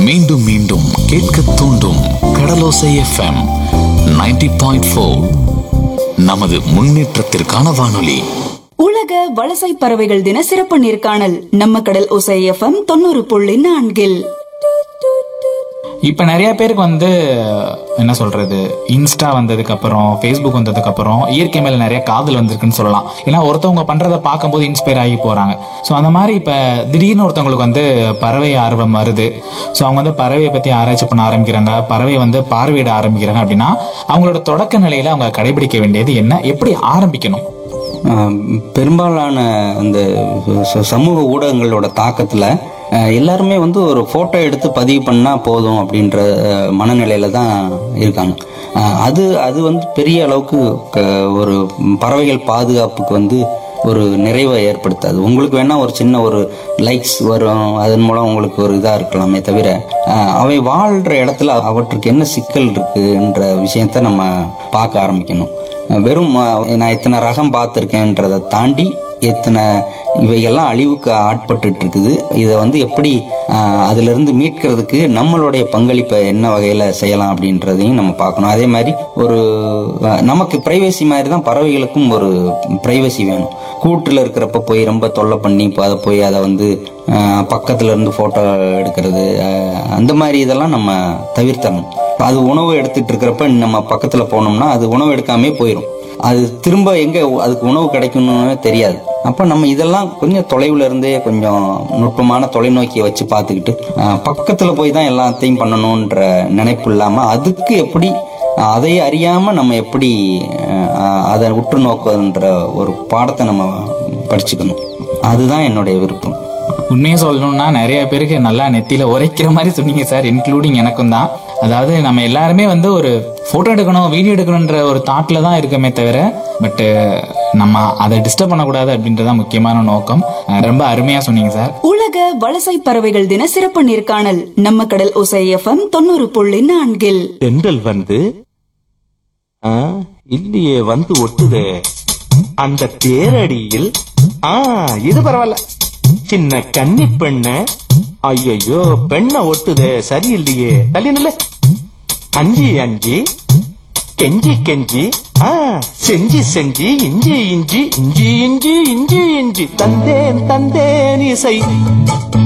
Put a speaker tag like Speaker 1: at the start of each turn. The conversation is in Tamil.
Speaker 1: மீண்டும் மீண்டும் கேட்க தூண்டும் கடலோசை எஃப்எம் 90.4 பாயிண்ட் நமது முன்னேற்றத்திற்கான வானொலி
Speaker 2: உலக வலசை பறவைகள் தின சிறப்பு நேர்காணல் நம்ம கடல் ஒசை எஃப்எம் தொண்ணூறு புள்ளி நான்கில்
Speaker 3: இப்போ நிறைய பேருக்கு வந்து என்ன சொல்றது இன்ஸ்டா வந்ததுக்கு அப்புறம் ஃபேஸ்புக் வந்ததுக்கு அப்புறம் இயற்கை மேல நிறைய காதல் வந்திருக்குன்னு சொல்லலாம் ஏன்னா ஒருத்தவங்க பண்றதை பார்க்கும்போது இன்ஸ்பயர் ஆகி போறாங்க ஸோ அந்த மாதிரி இப்போ திடீர்னு ஒருத்தவங்களுக்கு வந்து பறவை ஆர்வம் வருது ஸோ அவங்க வந்து பறவையை பத்தி ஆராய்ச்சி பண்ண ஆரம்பிக்கிறாங்க பறவை வந்து பார்வையிட ஆரம்பிக்கிறாங்க அப்படின்னா அவங்களோட தொடக்க நிலையில அவங்க கடைபிடிக்க வேண்டியது என்ன எப்படி ஆரம்பிக்கணும்
Speaker 4: ஆஹ் பெரும்பாலான இந்த ச- சமூக ஊடகங்களோட தாக்கத்தில் எல்லாருமே வந்து ஒரு ஃபோட்டோ எடுத்து பதிவு பண்ணால் போதும் அப்படின்ற அஹ், மனநிலையில தான் இருக்காங்க ஆஹ் அது அது வந்து பெரிய அளவுக்கு க- ஒரு பறவைகள் பாதுகாப்புக்கு வந்து ஒரு நிறைவை ஏற்படுத்தாது உங்களுக்கு வேணா ஒரு சின்ன ஒரு லைக்ஸ் வரும் அதன் மூலம் உங்களுக்கு ஒரு இதாக இருக்கலாமே தவிர ஆஹ் அவை வாழ்கிற இடத்துல அவற்றுக்கு என்ன சிக்கல் இருக்குன்ற விஷயத்த நம்ம பார்க்க ஆரம்பிக்கணும் வெறும் அஹ், நான் இத்தனை ரகம் பார்த்துருக்கேன்றதை தாண்டி எத்தனை இவைகள்லாம் அழிவுக்கு ஆட்பட்டுட்டு இருக்குது இதை வந்து எப்படி அஹ், அதிலிருந்து மீட்கிறதுக்கு நம்மளுடைய பங்களிப்பை என்ன வகையில் செய்யலாம் அப்படின்றதையும் நம்ம பார்க்கணும் அதே மாதிரி ஒரு அஹ், நமக்கு பிரைவசி மாதிரி தான் பறவைகளுக்கும் ஒரு பிரைவசி வேணும் கூட்டில் இருக்கிறப்ப போய் ரொம்ப தொல்லை பண்ணி இப்போ அதை போய் அதை வந்து அஹ், பக்கத்துல இருந்து ஃபோட்டோ எடுக்கிறது அஹ், அந்த மாதிரி இதெல்லாம் நம்ம தவிர்த்தணும் இப்ப அது உணவு எடுத்துட்டு இருக்கிறப்ப நம்ம பக்கத்துல போனோம்னா அது உணவு எடுக்காமே போயிடும் அது திரும்ப எங்க அதுக்கு உணவு கிடைக்கணும்னு தெரியாது அப்ப நம்ம இதெல்லாம் கொஞ்சம் தொலைவுல இருந்தே கொஞ்சம் நுட்பமான தொலைநோக்கியை வச்சு பார்த்துக்கிட்டு அஹ், பக்கத்துல போய் தான் எல்லாத்தையும் பண்ணணும்ன்ற நினைப்பு இல்லாம அதுக்கு எப்படி அஹ், அதை அறியாம நம்ம எப்படி அஹ், அதை உற்று நோக்குவதுன்ற ஒரு பாடத்தை நம்ம படிச்சுக்கணும் அதுதான் என்னுடைய விருப்பம்
Speaker 3: உண்மையை சொல்லணும்னா நிறைய பேருக்கு நல்லா நெத்தியில உரைக்கிற மாதிரி சொன்னீங்க சார் இன்க்ளூடிங் எனக்கும் தான் அதாவது நம்ம எல்லாருமே வந்து ஒரு போட்டோ எடுக்கணும் வீடியோ எடுக்கணுன்ற ஒரு தாட்ல தான் இருக்கமே தவிர பட் நம்ம அதை டிஸ்டர்ப் பண்ணக்கூடாது அப்படின்றதான் முக்கியமான நோக்கம் அஹ் ரொம்ப அருமையா சொன்னீங்க சார்
Speaker 2: உலக வலசை பறவைகள் தின சிறப்பு நேர்காணல் நம்ம கடல் ஒசை எஃப்எம் தொண்ணூறு புள்ளி நான்கில்
Speaker 5: தென்றல் வந்து ஆ, இல்லையே வந்து ஒட்டுதே அந்த தேரடியில் ஆ இது பரவாயில்ல சின்ன கன்னி பெண்ணு ஐயையோ பெண்ண ஒட்டுதே சரியில்லையே தள்ளி நில்லு அஞ்சி அஞ்சி கெஞ்சி கெஞ்சி ஆ செஞ்சி செஞ்சி இஞ்சி இஞ்சி இஞ்சி இஞ்சி இஞ்சி இஞ்சி தந்தேன் தந்தேன் இசை